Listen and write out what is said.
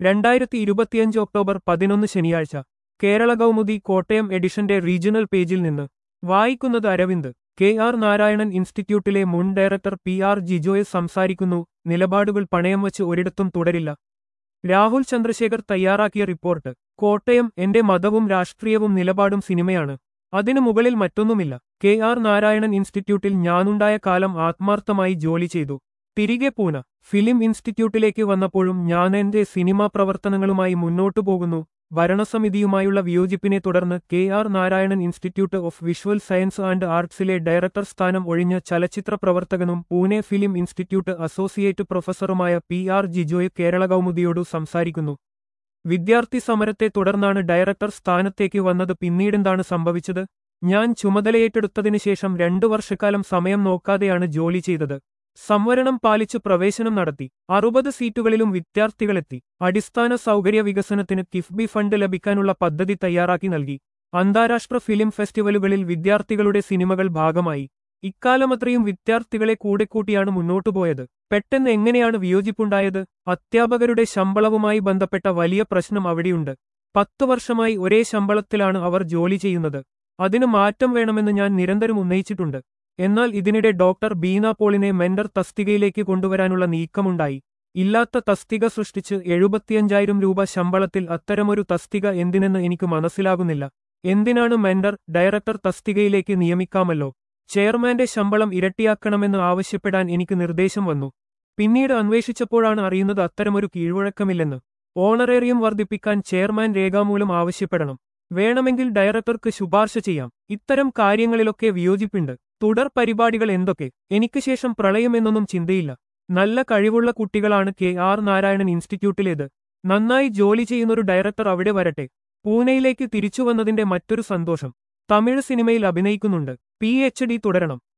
രണ്ടായിരത്തി ഇരുപത്തിയഞ്ച് ഒക്ടോബർ പതിനൊന്ന് ശനിയാഴ്ച കേരള കൗമുദി കോട്ടയം എഡിഷന്റെ റീജിയണൽ പേജിൽ നിന്ന് വായിക്കുന്നത് അരവിന്ദ് കെ ആർ നാരായണൻ ഇൻസ്റ്റിറ്റ്യൂട്ടിലെ മുൻ ഡയറക്ടർ പി ആർ ജിജോയസ് സംസാരിക്കുന്നു നിലപാടുകൾ പണയം വച്ച് ഒരിടത്തും തുടരില്ല രാഹുൽ ചന്ദ്രശേഖർ തയ്യാറാക്കിയ റിപ്പോർട്ട് കോട്ടയം എന്റെ മതവും രാഷ്ട്രീയവും നിലപാടും സിനിമയാണ് അതിനു മുകളിൽ മറ്റൊന്നുമില്ല കെ ആർ നാരായണൻ ഇൻസ്റ്റിറ്റ്യൂട്ടിൽ ഞാനുണ്ടായ കാലം ആത്മാർത്ഥമായി ജോലി ചെയ്തു തിരികെ പൂന ഫിലിം ഇൻസ്റ്റിറ്റ്യൂട്ടിലേക്ക് വന്നപ്പോഴും ഞാൻ എന്റെ സിനിമാ പ്രവർത്തനങ്ങളുമായി മുന്നോട്ടു പോകുന്നു ഭരണസമിതിയുമായുള്ള വിയോജിപ്പിനെ തുടർന്ന് K R Narayanan institute of visual science and ആർട്സിലെ ഡയറക്ടർ സ്ഥാനം ഒഴിഞ്ഞ ചലച്ചിത്ര പ്രവർത്തകനും പൂനെ ഫിലിം ഇൻസ്റ്റിറ്റ്യൂട്ട് അസോസിയേറ്റ് പ്രൊഫസറുമായ പി ആർ ജിജോയ് കേരള കൗമുദിയോടു സംസാരിക്കുന്നു വിദ്യാർത്ഥി സമരത്തെ തുടർന്നാണ് ഡയറക്ടർ സ്ഥാനത്തേക്ക് വന്നത് പിന്നീടെന്താണ് സംഭവിച്ചത് ഞാൻ ചുമതലയേറ്റെടുത്തതിനു ശേഷം രണ്ടു വർഷക്കാലം സമയം നോക്കാതെയാണ് ജോലി ചെയ്തത് സംവരണം പാലിച്ച് പ്രവേശനം നടത്തി അറുപത് സീറ്റുകളിലും വിദ്യാർത്ഥികളെത്തി അടിസ്ഥാന സൗകര്യ വികസനത്തിന് കിഫ്ബി ഫണ്ട് ലഭിക്കാനുള്ള പദ്ധതി തയ്യാറാക്കി നൽകി അന്താരാഷ്ട്ര ഫിലിം ഫെസ്റ്റിവലുകളിൽ വിദ്യാർത്ഥികളുടെ സിനിമകൾ ഭാഗമായി ഇക്കാലമത്രയും വിദ്യാർത്ഥികളെ കൂടെ കൂട്ടിയാണ് മുന്നോട്ടുപോയത് പെട്ടെന്ന് എങ്ങനെയാണ് വിയോജിപ്പുണ്ടായത് അധ്യാപകരുടെ ശമ്പളവുമായി ബന്ധപ്പെട്ട വലിയ പ്രശ്നം അവിടെയുണ്ട് പത്തു വർഷമായി ഒരേ ശമ്പളത്തിലാണ് അവർ ജോലി ചെയ്യുന്നത് അതിന് മാറ്റം വേണമെന്ന് ഞാൻ നിരന്തരം ഉന്നയിച്ചിട്ടുണ്ട് എന്നാൽ ഇതിനിടെ ഡോക്ടർ ബീന പോളിനെ മെന്റർ തസ്തികയിലേക്ക് കൊണ്ടുവരാനുള്ള നീക്കമുണ്ടായി ഇല്ലാത്ത തസ്തിക സൃഷ്ടിച്ച് എഴുപത്തിയഞ്ചായിരം രൂപ ശമ്പളത്തിൽ അത്തരമൊരു തസ്തിക എന്തിനെന്ന് എനിക്ക് മനസ്സിലാകുന്നില്ല എന്തിനാണ് മെന്റർ ഡയറക്ടർ തസ്തികയിലേക്ക് നിയമിക്കാമല്ലോ ചെയർമാന്റെ ശമ്പളം ഇരട്ടിയാക്കണമെന്ന് ആവശ്യപ്പെടാൻ എനിക്ക് നിർദ്ദേശം വന്നു പിന്നീട് അന്വേഷിച്ചപ്പോഴാണ് അറിയുന്നത് അത്തരമൊരു കീഴ്വഴക്കമില്ലെന്ന് ഓണറേറിയം വർദ്ധിപ്പിക്കാൻ ചെയർമാൻ രേഖാമൂലം ആവശ്യപ്പെടണം വേണമെങ്കിൽ ഡയറക്ടർക്ക് ശുപാർശ ചെയ്യാം ഇത്തരം കാര്യങ്ങളിലൊക്കെ വിയോജിപ്പുണ്ട് തുടർ പരിപാടികൾ എന്തൊക്കെ എനിക്ക് ശേഷം പ്രളയമെന്നൊന്നും ചിന്തയില്ല നല്ല കഴിവുള്ള കുട്ടികളാണ് കെ ആർ നാരായണൻ ഇൻസ്റ്റിറ്റ്യൂട്ടിലേത് നന്നായി ജോലി ചെയ്യുന്നൊരു ഡയറക്ടർ അവിടെ വരട്ടെ പൂനെയിലേക്ക് തിരിച്ചുവന്നതിന്റെ മറ്റൊരു സന്തോഷം തമിഴ് സിനിമയിൽ അഭിനയിക്കുന്നുണ്ട് പി എച്ച് ഡി തുടരണം